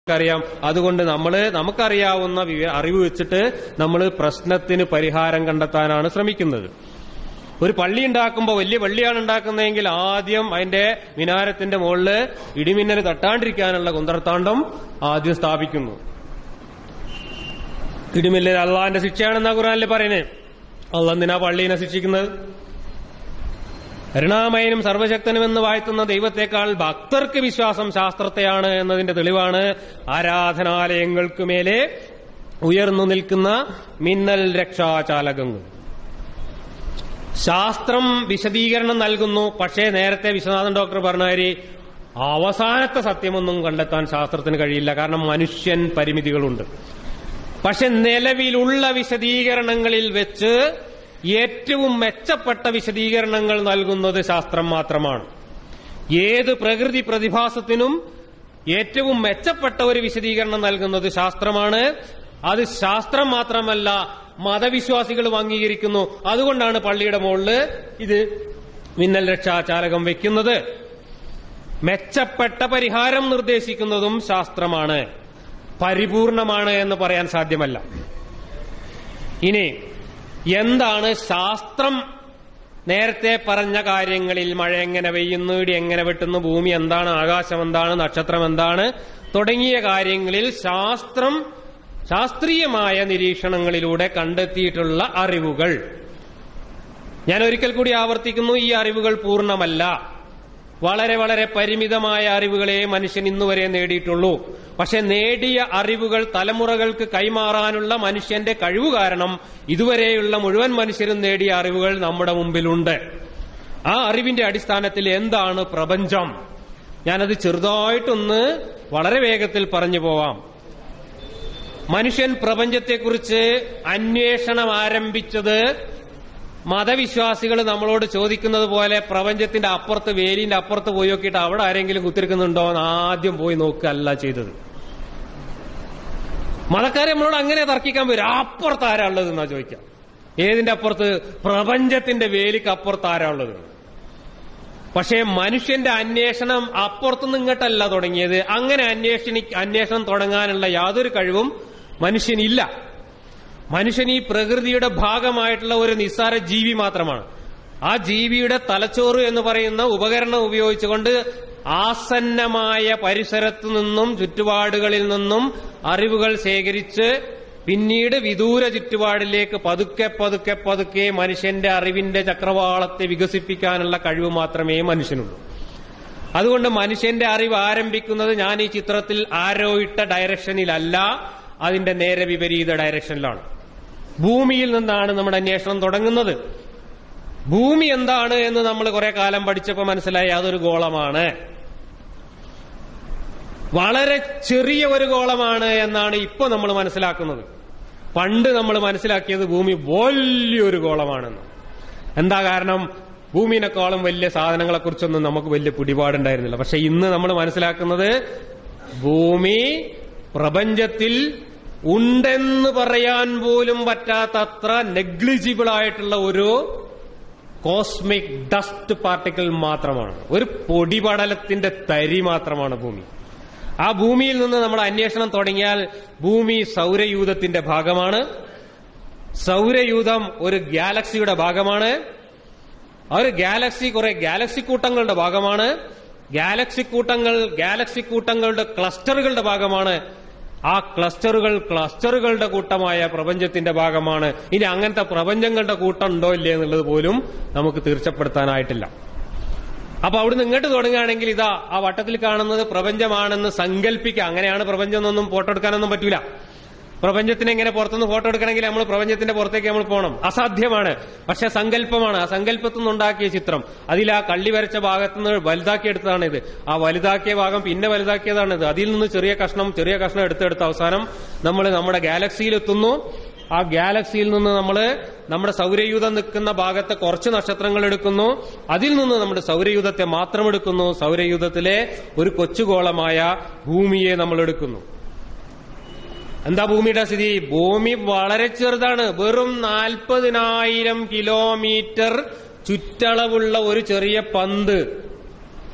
അറിയാം അതുകൊണ്ട് നമ്മൾ നമുക്കറിയാവുന്ന വിവ- അറിവ് വെച്ചിട്ട് നമ്മൾ പ്രശ്നത്തിന് പരിഹാരം കണ്ടെത്താനാണ് ശ്രമിക്കുന്നത് ഒരു പള്ളി ഉണ്ടാക്കുമ്പോൾ വലിയ പള്ളിയാണ് ഉണ്ടാക്കുന്നതെങ്കിൽ ആദ്യം അതിന്റെ മിനാരത്തിന്റെ മുകളിൽ ഇടിമിന്നൽ തട്ടാണ്ടിരിക്കാനുള്ള കുന്തർത്താണ്ടം ആദ്യം സ്ഥാപിക്കുന്നു ഇടിമിന്നൽ അള്ളാന്റെ ശിക്ഷയാണെന്നാ ഖുറാനിൽ പറയുന്നത് അള്ളാഹ് എന്തിനാ പള്ളീനെ ശിക്ഷിക്കുന്നത് കരുണാമയനും സർവശക്തനുമെന്ന് വാഴ്ത്തുന്ന ദൈവത്തെക്കാൾ ഭക്തർക്ക് വിശ്വാസം ശാസ്ത്രത്തെയാണ് എന്നതിന്റെ തെളിവാണ് ആരാധനാലയങ്ങൾക്ക് മേലെ ഉയർന്നു നിൽക്കുന്ന മിന്നൽ രക്ഷാചാലകങ്ങൾ ശാസ്ത്രം വിശദീകരണം നൽകുന്നു പക്ഷേ നേരത്തെ വിശ്വനാഥൻ ഡോക്ടർ പറഞ്ഞാരി അവസാനത്തെ സത്യമൊന്നും കണ്ടെത്താൻ ശാസ്ത്രത്തിന് കഴിയില്ല കാരണം മനുഷ്യൻ പരിമിതികളുണ്ട് പക്ഷെ നിലവിലുള്ള വിശദീകരണങ്ങളിൽ വെച്ച് ഏറ്റവും മെച്ചപ്പെട്ട വിശദീകരണങ്ങൾ നൽകുന്നത് ശാസ്ത്രം മാത്രമാണ് ഏത് പ്രകൃതി പ്രതിഭാസത്തിനും ഏറ്റവും മെച്ചപ്പെട്ട ഒരു വിശദീകരണം നൽകുന്നത് ശാസ്ത്രമാണ് അത് ശാസ്ത്രം മാത്രമല്ല മതവിശ്വാസികളും അംഗീകരിക്കുന്നു അതുകൊണ്ടാണ് പള്ളിയുടെ മുകളിൽ ഇത് മിന്നൽ രക്ഷാചാലകം വെക്കുന്നത് മെച്ചപ്പെട്ട പരിഹാരം നിർദ്ദേശിക്കുന്നതും ശാസ്ത്രമാണ് പരിപൂർണമാണ് എന്ന് പറയാൻ സാധ്യമല്ല ഇനി എന്താണ് ശാസ്ത്രം നേരത്തെ പറഞ്ഞ കാര്യങ്ങളിൽ മഴ എങ്ങനെ പെയ്യുന്നു ഇടി എങ്ങനെ വെട്ടുന്നു ഭൂമി എന്താണ് ആകാശം എന്താണ് നക്ഷത്രം എന്താണ് തുടങ്ങിയ കാര്യങ്ങളിൽ ശാസ്ത്രം ശാസ്ത്രീയമായ നിരീക്ഷണങ്ങളിലൂടെ കണ്ടെത്തിയിട്ടുള്ള അറിവുകൾ ഞാൻ ഒരിക്കൽ കൂടി ആവർത്തിക്കുന്നു ഈ അറിവുകൾ പൂർണ്ണമല്ല വളരെ വളരെ പരിമിതമായ അറിവുകളെ മനുഷ്യൻ ഇന്നുവരെ നേടിയിട്ടുള്ളൂ പക്ഷെ നേടിയ അറിവുകൾ തലമുറകൾക്ക് കൈമാറാനുള്ള മനുഷ്യന്റെ കഴിവ് കാരണം ഇതുവരെയുള്ള മുഴുവൻ മനുഷ്യരും നേടിയ അറിവുകൾ നമ്മുടെ മുമ്പിലുണ്ട് ആ അറിവിന്റെ അടിസ്ഥാനത്തിൽ എന്താണ് പ്രപഞ്ചം ഞാനത് ചെറുതായിട്ടൊന്ന് വളരെ വേഗത്തിൽ പറഞ്ഞു പോവാം മനുഷ്യൻ പ്രപഞ്ചത്തെക്കുറിച്ച് അന്വേഷണം ആരംഭിച്ചത് മതവിശ്വാസികൾ നമ്മളോട് ചോദിക്കുന്നത് പോലെ പ്രപഞ്ചത്തിന്റെ അപ്പുറത്ത് വേലിന്റെ അപ്പുറത്ത് പോയി നോക്കിയിട്ട് അവിടെ ആരെങ്കിലും കുത്തിരിക്കുന്നുണ്ടോ എന്ന് ആദ്യം പോയി നോക്കുകയല്ല ചെയ്തത് മതക്കാരെ നമ്മളോട് അങ്ങനെ തർക്കിക്കാൻ വരും അപ്പുറത്ത് ആരാ ഉള്ളത് എന്നാ ചോദിക്കാം ഏതിന്റെ അപ്പുറത്ത് പ്രപഞ്ചത്തിന്റെ വേലിക്ക് അപ്പുറത്ത് ആരാ ഉള്ളത് പക്ഷേ മനുഷ്യന്റെ അന്വേഷണം അപ്പുറത്തുനിന്ന് ഇങ്ങോട്ടല്ല തുടങ്ങിയത് അങ്ങനെ അന്വേഷണി അന്വേഷണം തുടങ്ങാനുള്ള യാതൊരു കഴിവും മനുഷ്യനില്ല മനുഷ്യൻ ഈ പ്രകൃതിയുടെ ഭാഗമായിട്ടുള്ള ഒരു നിസ്സാര ജീവി മാത്രമാണ് ആ ജീവിയുടെ തലച്ചോറ് എന്ന് പറയുന്ന ഉപകരണം ഉപയോഗിച്ചുകൊണ്ട് ആസന്നമായ പരിസരത്തു നിന്നും ചുറ്റുപാടുകളിൽ നിന്നും അറിവുകൾ ശേഖരിച്ച് പിന്നീട് വിദൂര ചുറ്റുപാടിലേക്ക് പതുക്കെ പതുക്കെ പതുക്കെ മനുഷ്യന്റെ അറിവിന്റെ ചക്രവാളത്തെ വികസിപ്പിക്കാനുള്ള കഴിവ് മാത്രമേ മനുഷ്യനുള്ളൂ അതുകൊണ്ട് മനുഷ്യന്റെ അറിവ് ആരംഭിക്കുന്നത് ഞാൻ ഈ ചിത്രത്തിൽ ആരോ ഇട്ട ഡയറക്ഷനിലല്ല അതിന്റെ നേരെ വിപരീത ഡയറക്ഷനിലാണ് ഭൂമിയിൽ നിന്നാണ് നമ്മുടെ അന്വേഷണം തുടങ്ങുന്നത് ഭൂമി എന്താണ് എന്ന് നമ്മൾ കുറെ കാലം പഠിച്ചപ്പോൾ മനസ്സിലായി അതൊരു ഗോളമാണ് വളരെ ചെറിയ ഒരു ഗോളമാണ് എന്നാണ് ഇപ്പൊ നമ്മൾ മനസ്സിലാക്കുന്നത് പണ്ട് നമ്മൾ മനസ്സിലാക്കിയത് ഭൂമി വലിയൊരു ഗോളമാണെന്ന് എന്താ കാരണം ഭൂമിനെക്കാളും വലിയ സാധനങ്ങളെക്കുറിച്ചൊന്നും നമുക്ക് വലിയ പിടിപാടുണ്ടായിരുന്നില്ല പക്ഷെ ഇന്ന് നമ്മൾ മനസ്സിലാക്കുന്നത് ഭൂമി പ്രപഞ്ചത്തിൽ ഉണ്ടെന്ന് പറയാൻ പോലും പറ്റാത്തത്ര നെഗ്ലിജിബിൾ ആയിട്ടുള്ള ഒരു കോസ്മിക് ഡസ്റ്റ് പാർട്ടിക്കിൾ മാത്രമാണ് ഒരു പൊടിപടലത്തിന്റെ തരി മാത്രമാണ് ഭൂമി ആ ഭൂമിയിൽ നിന്ന് നമ്മുടെ അന്വേഷണം തുടങ്ങിയാൽ ഭൂമി സൗരയൂഥത്തിന്റെ ഭാഗമാണ് സൗരയൂഥം ഒരു ഗാലക്സിയുടെ ഭാഗമാണ് ആ ഒരു ഗാലക്സി കുറെ ഗാലക്സി കൂട്ടങ്ങളുടെ ഭാഗമാണ് ഗാലക്സി കൂട്ടങ്ങൾ ഗാലക്സി കൂട്ടങ്ങളുടെ ക്ലസ്റ്ററുകളുടെ ഭാഗമാണ് ആ ക്ലസ്റ്ററുകൾ ക്ലസ്റ്ററുകളുടെ കൂട്ടമായ പ്രപഞ്ചത്തിന്റെ ഭാഗമാണ് ഇനി അങ്ങനത്തെ പ്രപഞ്ചങ്ങളുടെ കൂട്ടം ഉണ്ടോ ഇല്ലേ എന്നുള്ളത് പോലും നമുക്ക് തീർച്ചപ്പെടുത്താനായിട്ടില്ല അപ്പൊ അവിടുന്ന് ഇങ്ങോട്ട് തുടങ്ങുകയാണെങ്കിൽ ഇതാ ആ വട്ടത്തിൽ കാണുന്നത് പ്രപഞ്ചമാണെന്ന് സങ്കല്പിക്കുക അങ്ങനെയാണ് പ്രപഞ്ചം എന്നൊന്നും ഫോട്ടോ എടുക്കാനൊന്നും പറ്റൂല പ്രപഞ്ചത്തിന് എങ്ങനെ പുറത്തുനിന്ന് ഫോട്ടോ എടുക്കണമെങ്കിൽ നമ്മൾ പ്രപഞ്ചത്തിന്റെ പുറത്തേക്ക് നമ്മൾ പോകണം അസാധ്യമാണ് പക്ഷെ സങ്കല്പമാണ് ആ സങ്കല്പത്തിൽ നിന്നുണ്ടാക്കിയ ചിത്രം അതിൽ ആ കള്ളി വരച്ച ഭാഗത്തു നിന്ന് വലുതാക്കിയെടുത്തതാണ് ഇത് ആ വലുതാക്കിയ ഭാഗം പിന്നെ വലുതാക്കിയതാണ് ഇത് അതിൽ നിന്ന് ചെറിയ കഷ്ണം ചെറിയ കഷ്ണം എടുത്തെടുത്ത അവസാനം നമ്മൾ നമ്മുടെ ഗാലക്സിയിൽ എത്തുന്നു ആ ഗാലക്സിയിൽ നിന്ന് നമ്മൾ നമ്മുടെ സൗരയൂഥം നിൽക്കുന്ന ഭാഗത്തെ കുറച്ച് നക്ഷത്രങ്ങൾ എടുക്കുന്നു അതിൽ നിന്ന് നമ്മുടെ സൗരയൂഥത്തെ മാത്രം എടുക്കുന്നു സൗരയൂഥത്തിലെ ഒരു കൊച്ചുഗോളമായ ഭൂമിയെ നമ്മൾ എടുക്കുന്നു എന്താ ഭൂമിയുടെ സ്ഥിതി ഭൂമി വളരെ ചെറുതാണ് വെറും നാൽപ്പതിനായിരം കിലോമീറ്റർ ചുറ്റളവുള്ള ഒരു ചെറിയ പന്ത്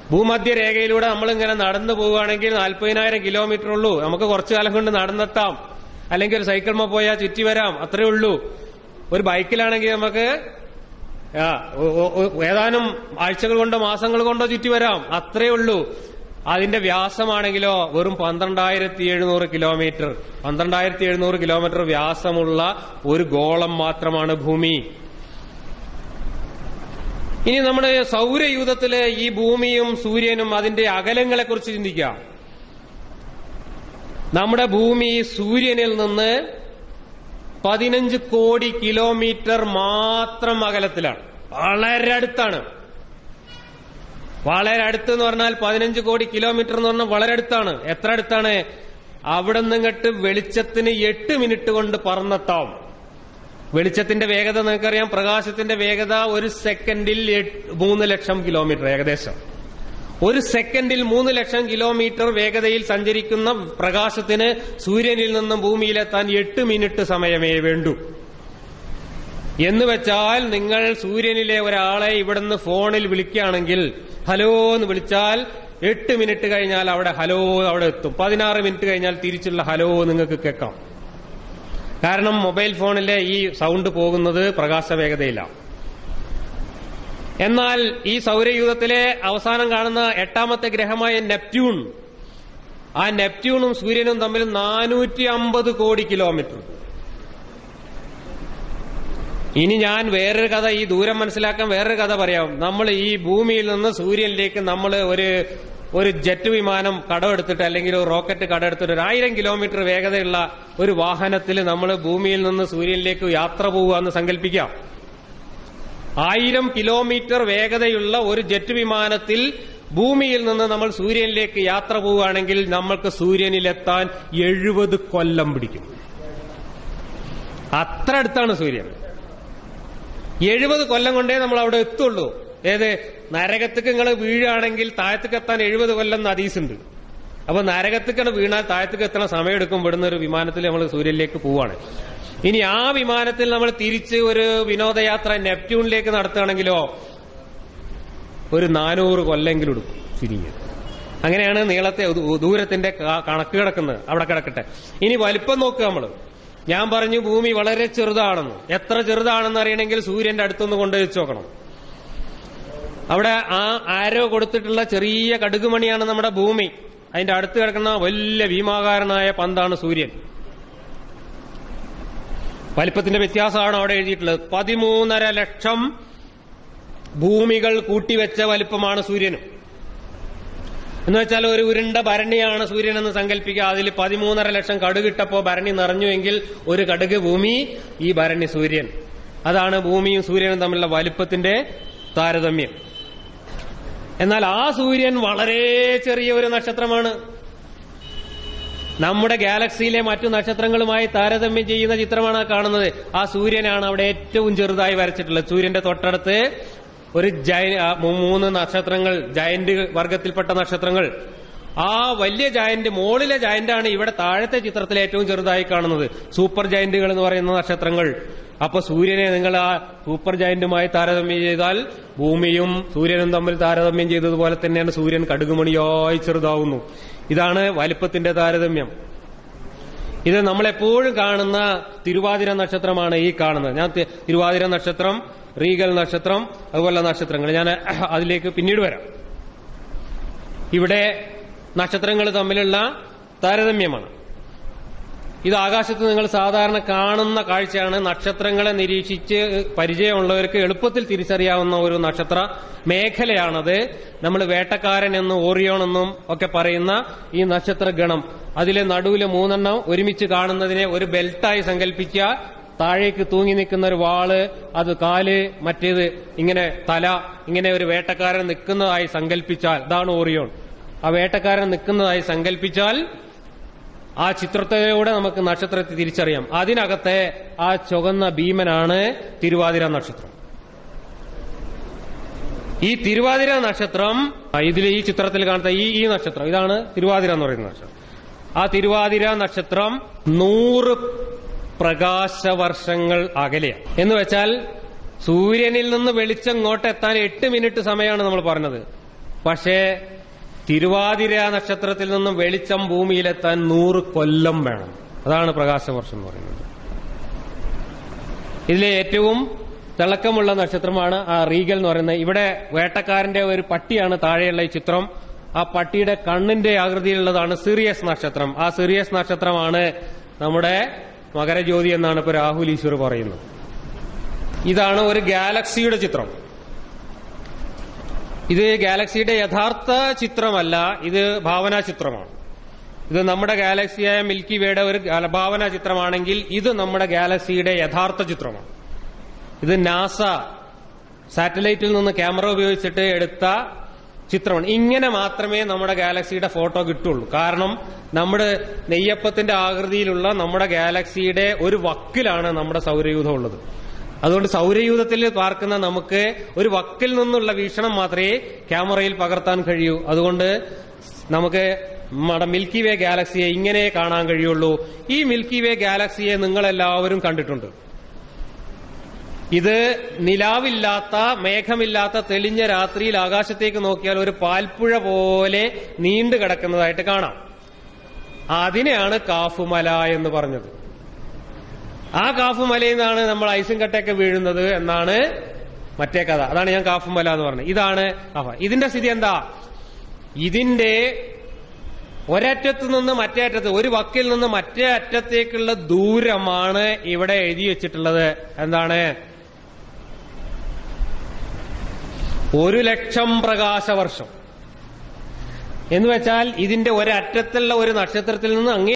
ഭൂമധ്യ രേഖയിലൂടെ നമ്മൾ ഇങ്ങനെ നടന്നു പോവുകയാണെങ്കിൽ നാൽപ്പതിനായിരം കിലോമീറ്റർ ഉള്ളൂ നമുക്ക് കുറച്ചു കാലം കൊണ്ട് നടന്നെത്താം അല്ലെങ്കിൽ ഒരു സൈക്കിൾമ പോയാൽ ചുറ്റി വരാം അത്രേ ഉള്ളൂ ഒരു ബൈക്കിലാണെങ്കിൽ നമുക്ക് ആ, ഒ- ഒ- ഒ- ഏതാനും ആഴ്ചകൾ കൊണ്ടോ മാസങ്ങൾ കൊണ്ടോ ചുറ്റി വരാം അത്രേ ഉള്ളൂ അതിന്റെ വ്യാസമാണെങ്കിലോ വെറും പന്ത്രണ്ടായിരത്തി എഴുന്നൂറ് കിലോമീറ്റർ പന്ത്രണ്ടായിരത്തി എഴുന്നൂറ് കിലോമീറ്റർ വ്യാസമുള്ള ഒരു ഗോളം മാത്രമാണ് ഭൂമി ഇനി നമ്മുടെ സൗരയൂഥത്തിലെ ഈ ഭൂമിയും സൂര്യനും അതിന്റെ അകലങ്ങളെ കുറിച്ച് ചിന്തിക്കാം നമ്മുടെ ഭൂമി സൂര്യനിൽ നിന്ന് പതിനഞ്ച് കോടി കിലോമീറ്റർ മാത്രം അകലത്തിലാണ് വളരെ അടുത്താണ് വളരെ അടുത്ത് എന്ന് പറഞ്ഞാൽ പതിനഞ്ച് കോടി കിലോമീറ്റർ എന്ന് പറഞ്ഞാൽ വളരെ അടുത്താണ് എത്ര അടുത്താണ് അവിടെ നിന്നിങ്ങട്ട് വെളിച്ചത്തിന് എട്ട് മിനിറ്റ് കൊണ്ട് പറന്നെത്താം വെളിച്ചത്തിന്റെ വേഗത നിങ്ങൾക്കറിയാം പ്രകാശത്തിന്റെ വേഗത ഒരു സെക്കൻഡിൽ എട്ട്- മൂന്ന് ലക്ഷം കിലോമീറ്റർ ഏകദേശം ഒരു സെക്കൻഡിൽ മൂന്ന് ലക്ഷം കിലോമീറ്റർ വേഗതയിൽ സഞ്ചരിക്കുന്ന പ്രകാശത്തിന് സൂര്യനിൽ നിന്നും ഭൂമിയിലെത്താൻ എട്ട് മിനിറ്റ് സമയമേ വേണ്ടൂ എന്ന് വെച്ചാൽ നിങ്ങൾ സൂര്യനിലെ ഒരാളെ ഇവിടുന്ന് ഫോണിൽ വിളിക്കുകയാണെങ്കിൽ ഹലോ എന്ന് വിളിച്ചാൽ എട്ട് മിനിറ്റ് കഴിഞ്ഞാൽ അവിടെ ഹലോ അവിടെ എത്തും പതിനാറ് മിനിറ്റ് കഴിഞ്ഞാൽ തിരിച്ചുള്ള ഹലോ നിങ്ങൾക്ക് കേൾക്കാം കാരണം മൊബൈൽ ഫോണിലെ ഈ സൗണ്ട് പോകുന്നത് പ്രകാശ വേഗതയിലാണ് എന്നാൽ ഈ സൗരയൂഥത്തിലെ അവസാനം കാണുന്ന എട്ടാമത്തെ ഗ്രഹമായ നെപ്റ്റ്യൂൺ ആ നെപ്റ്റ്യൂണും സൂര്യനും തമ്മിൽ നാനൂറ്റി അമ്പത് കോടി കിലോമീറ്റർ ഇനി ഞാൻ വേറൊരു കഥ ഈ ദൂരം മനസ്സിലാക്കാൻ വേറൊരു കഥ പറയാം നമ്മൾ ഈ ഭൂമിയിൽ നിന്ന് സൂര്യനിലേക്ക് നമ്മൾ ഒരു ഒരു ജെറ്റ് വിമാനം കടമെടുത്തിട്ട് അല്ലെങ്കിൽ ഒരു റോക്കറ്റ് കടമെടുത്തിട്ട് ഒരു ആയിരം കിലോമീറ്റർ വേഗതയുള്ള ഒരു വാഹനത്തിൽ നമ്മൾ ഭൂമിയിൽ നിന്ന് സൂര്യനിലേക്ക് യാത്ര പോവുക എന്ന് സങ്കല്പിക്കാം ആയിരം കിലോമീറ്റർ വേഗതയുള്ള ഒരു ജെറ്റ് വിമാനത്തിൽ ഭൂമിയിൽ നിന്ന് നമ്മൾ സൂര്യനിലേക്ക് യാത്ര പോവുകയാണെങ്കിൽ നമ്മൾക്ക് സൂര്യനിലെത്താൻ എഴുപത് കൊല്ലം പിടിക്കും അത്ര അടുത്താണ് സൂര്യൻ എഴുപത് കൊല്ലം കൊണ്ടേ നമ്മൾ അവിടെ എത്തുള്ളൂ ഏത് നരകത്തേക്ക് നിങ്ങൾ വീഴുകയാണെങ്കിൽ താഴത്തേക്ക് എത്താൻ എഴുപത് കൊല്ലം നദീസുണ്ട് അപ്പൊ നരകത്തേക്കാണ് വീണാൽ താഴത്തേക്ക് എത്തണ സമയം എടുക്കും ഇവിടുന്ന് ഒരു വിമാനത്തിൽ നമ്മൾ സൂര്യനിലേക്ക് പോവാണ് ഇനി ആ വിമാനത്തിൽ നമ്മൾ തിരിച്ച് ഒരു വിനോദയാത്ര നെപ്റ്റ്യൂണിലേക്ക് നടത്തുകയാണെങ്കിലോ ഒരു നാനൂറ് കൊല്ലെങ്കിലും എടുക്കും ചുരുങ്ങി അങ്ങനെയാണ് നീളത്തെ ദൂ- ദൂരത്തിന്റെ ക- കണക്ക് കിടക്കുന്നത് അവിടെ കിടക്കട്ടെ ഇനി വലിപ്പം നോക്കുക നമ്മള് ഞാൻ പറഞ്ഞു ഭൂമി വളരെ ചെറുതാണെന്ന് എത്ര ചെറുതാണെന്ന് അറിയണമെങ്കിൽ സൂര്യന്റെ അടുത്തൊന്ന് കൊണ്ടുവച്ച് നോക്കണം അവിടെ ആ ആരോ കൊടുത്തിട്ടുള്ള ചെറിയ കടുകുമണിയാണ് നമ്മുടെ ഭൂമി അതിന്റെ അടുത്ത് കിടക്കുന്ന വലിയ ഭീമാകാരനായ പന്താണ് സൂര്യൻ വലിപ്പത്തിന്റെ വ്യത്യാസമാണ് അവിടെ എഴുതിയിട്ടുള്ളത് പതിമൂന്നര ലക്ഷം ഭൂമികൾ കൂട്ടിവെച്ച വലിപ്പമാണ് സൂര്യനും എന്ന് വെച്ചാൽ ഒരു ഉരുണ്ട ഭരണിയാണ് സൂര്യൻ എന്ന് സങ്കല്പിക്കുക അതിൽ പതിമൂന്നര ലക്ഷം കടുകിട്ടപ്പോ ഭരണി നിറഞ്ഞുവെങ്കിൽ ഒരു കടുക് ഭൂമി ഈ ഭരണി സൂര്യൻ അതാണ് ഭൂമിയും സൂര്യനും തമ്മിലുള്ള വലിപ്പത്തിന്റെ താരതമ്യം എന്നാൽ ആ സൂര്യൻ വളരെ ചെറിയ ഒരു നക്ഷത്രമാണ് നമ്മുടെ ഗാലക്സിയിലെ മറ്റു നക്ഷത്രങ്ങളുമായി താരതമ്യം ചെയ്യുന്ന ചിത്രമാണ് ആ കാണുന്നത് ആ സൂര്യനാണ് അവിടെ ഏറ്റവും ചെറുതായി വരച്ചിട്ടുള്ളത് സൂര്യന്റെ തൊട്ടടുത്ത് ഒരു ജയ ആ മൂ- മൂന്ന് നക്ഷത്രങ്ങൾ ജയന്റ് വർഗത്തിൽപ്പെട്ട നക്ഷത്രങ്ങൾ ആ വലിയ ജയന്റ് മുകളിലെ ജയന്റാണ് ഇവിടെ താഴത്തെ ചിത്രത്തിൽ ഏറ്റവും ചെറുതായി കാണുന്നത് സൂപ്പർ ജയന്റുകൾ എന്ന് പറയുന്ന നക്ഷത്രങ്ങൾ അപ്പൊ സൂര്യനെ നിങ്ങൾ ആ സൂപ്പർ ജയന്റുമായി താരതമ്യം ചെയ്താൽ ഭൂമിയും സൂര്യനും തമ്മിൽ താരതമ്യം ചെയ്തതുപോലെ തന്നെയാണ് സൂര്യൻ കടുകുമണിയായി ചെറുതാവുന്നു ഇതാണ് വലിപ്പത്തിന്റെ താരതമ്യം ഇത് നമ്മളെപ്പോഴും കാണുന്ന തിരുവാതിര നക്ഷത്രമാണ് ഈ കാണുന്നത് ഞാൻ തി- തിരുവാതിര നക്ഷത്രം റീഗൽ നക്ഷത്രം അതുപോലെ നക്ഷത്രങ്ങൾ ഞാൻ അതിലേക്ക് പിന്നീട് വരാം ഇവിടെ നക്ഷത്രങ്ങൾ തമ്മിലുള്ള താരതമ്യമാണ് ഇത് ആകാശത്ത് നിങ്ങൾ സാധാരണ കാണുന്ന കാഴ്ചയാണ് നക്ഷത്രങ്ങളെ നിരീക്ഷിച്ച് പരിചയമുള്ളവർക്ക് എളുപ്പത്തിൽ തിരിച്ചറിയാവുന്ന ഒരു നക്ഷത്ര മേഖലയാണത് നമ്മൾ വേട്ടക്കാരൻ എന്നും ഓറിയോൺ എന്നും ഒക്കെ പറയുന്ന ഈ നക്ഷത്ര ഗണം അതിലെ നടുവിലെ മൂന്നെണ്ണം ഒരുമിച്ച് കാണുന്നതിനെ ഒരു ബെൽറ്റായി സങ്കല്പിക്കുക താഴേക്ക് തൂങ്ങി നിൽക്കുന്ന ഒരു വാള് അത് കാല് മറ്റേത് ഇങ്ങനെ തല ഇങ്ങനെ ഒരു വേട്ടക്കാരൻ നിൽക്കുന്നതായി സങ്കല്പിച്ചാൽ ഇതാണ് ഓറിയോൺ ആ വേട്ടക്കാരൻ നിൽക്കുന്നതായി സങ്കല്പിച്ചാൽ ആ ചിത്രത്തിലൂടെ നമുക്ക് നക്ഷത്രത്തെ തിരിച്ചറിയാം അതിനകത്തെ ആ ചുവന്ന ഭീമനാണ് തിരുവാതിര നക്ഷത്രം ഈ തിരുവാതിര നക്ഷത്രം ഇതിൽ ഈ ചിത്രത്തിൽ കാണുന്ന ഈ ഈ നക്ഷത്രം ഇതാണ് തിരുവാതിര എന്ന് പറയുന്ന നക്ഷത്രം ആ തിരുവാതിര നക്ഷത്രം നൂറ് പ്രകാശവർഷങ്ങൾ അകലെയാണ് എന്ന് വെച്ചാൽ സൂര്യനിൽ നിന്ന് വെളിച്ചം ഇങ്ങോട്ട് എത്താൻ എട്ട് മിനിറ്റ് സമയമാണ് നമ്മൾ പറഞ്ഞത് പക്ഷേ തിരുവാതിര നക്ഷത്രത്തിൽ നിന്നും വെളിച്ചം ഭൂമിയിലെത്താൻ നൂറ് കൊല്ലം വേണം അതാണ് പ്രകാശവർഷം എന്ന് പറയുന്നത് ഇതിലെ ഏറ്റവും തിളക്കമുള്ള നക്ഷത്രമാണ് ആ റീഗൽ എന്ന് പറയുന്നത് ഇവിടെ വേട്ടക്കാരന്റെ ഒരു പട്ടിയാണ് താഴെയുള്ള ഈ ചിത്രം ആ പട്ടിയുടെ കണ്ണിന്റെ ആകൃതിയിലുള്ളതാണ് സിറിയസ് നക്ഷത്രം ആ സിറിയസ് നക്ഷത്രമാണ് നമ്മുടെ മകരജ്യോതി എന്നാണ് ഇപ്പൊ രാഹുൽ ഈശ്വർ പറയുന്നത് ഇതാണ് ഒരു ഗാലക്സിയുടെ ചിത്രം ഇത് ഗാലക്സിയുടെ യഥാർത്ഥ ചിത്രമല്ല ഇത് ഭാവനാ ചിത്രമാണ് ഇത് നമ്മുടെ ഗാലക്സിയായ മിൽക്കി വേയുടെ ഒരു ഗാല- ഭാവനാ ചിത്രമാണെങ്കിൽ ഇത് നമ്മുടെ ഗാലക്സിയുടെ യഥാർത്ഥ ചിത്രമാണ് ഇത് നാസ സാറ്റലൈറ്റിൽ നിന്ന് ക്യാമറ ഉപയോഗിച്ചിട്ട് എടുത്ത ചിത്രമാണ് ഇങ്ങനെ മാത്രമേ നമ്മുടെ ഗാലക്സിയുടെ ഫോട്ടോ കിട്ടുള്ളൂ കാരണം നമ്മുടെ നെയ്യപ്പത്തിന്റെ ആകൃതിയിലുള്ള നമ്മുടെ ഗാലക്സിയുടെ ഒരു വക്കിലാണ് നമ്മുടെ സൗരയൂഥം ഉള്ളത് അതുകൊണ്ട് സൗരയൂഥത്തിൽ പാർക്കുന്ന നമുക്ക് ഒരു വക്കിൽ നിന്നുള്ള വീക്ഷണം മാത്രമേ ക്യാമറയിൽ പകർത്താൻ കഴിയൂ അതുകൊണ്ട് നമുക്ക് നമ്മുടെ മിൽക്കി വേ ഗാലക്സിയെ ഇങ്ങനെ കാണാൻ കഴിയുള്ളൂ ഈ മിൽക്കി വേ ഗാലക്സിയെ നിങ്ങളെല്ലാവരും കണ്ടിട്ടുണ്ട് ഇത് നിലാവില്ലാത്ത മേഘമില്ലാത്ത തെളിഞ്ഞ രാത്രിയിൽ ആകാശത്തേക്ക് നോക്കിയാൽ ഒരു പാൽപ്പുഴ പോലെ നീണ്ടു കിടക്കുന്നതായിട്ട് കാണാം അതിനെയാണ് കാഫുമല എന്ന് പറഞ്ഞത് ആ കാഫുമലയിൽ നിന്നാണ് നമ്മൾ ഐസും കട്ടയൊക്കെ വീഴുന്നത് എന്നാണ് മറ്റേ കഥ അതാണ് ഞാൻ കാഫുമല എന്ന് പറഞ്ഞത് ഇതാണ് കാഫ ഇതിന്റെ സ്ഥിതി എന്താ ഇതിന്റെ ഒരറ്റത്ത് നിന്ന് മറ്റേ അറ്റത്ത് ഒരു വക്കിൽ നിന്ന് മറ്റേ അറ്റത്തേക്കുള്ള ദൂരമാണ് ഇവിടെ എഴുതി വെച്ചിട്ടുള്ളത് എന്താണ് ഒരു ലക്ഷം പ്രകാശവർഷം എന്ന് വെച്ചാൽ ഇതിന്റെ ഒരറ്റത്തുള്ള ഒരു നക്ഷത്രത്തിൽ നിന്ന് അങ്ങേ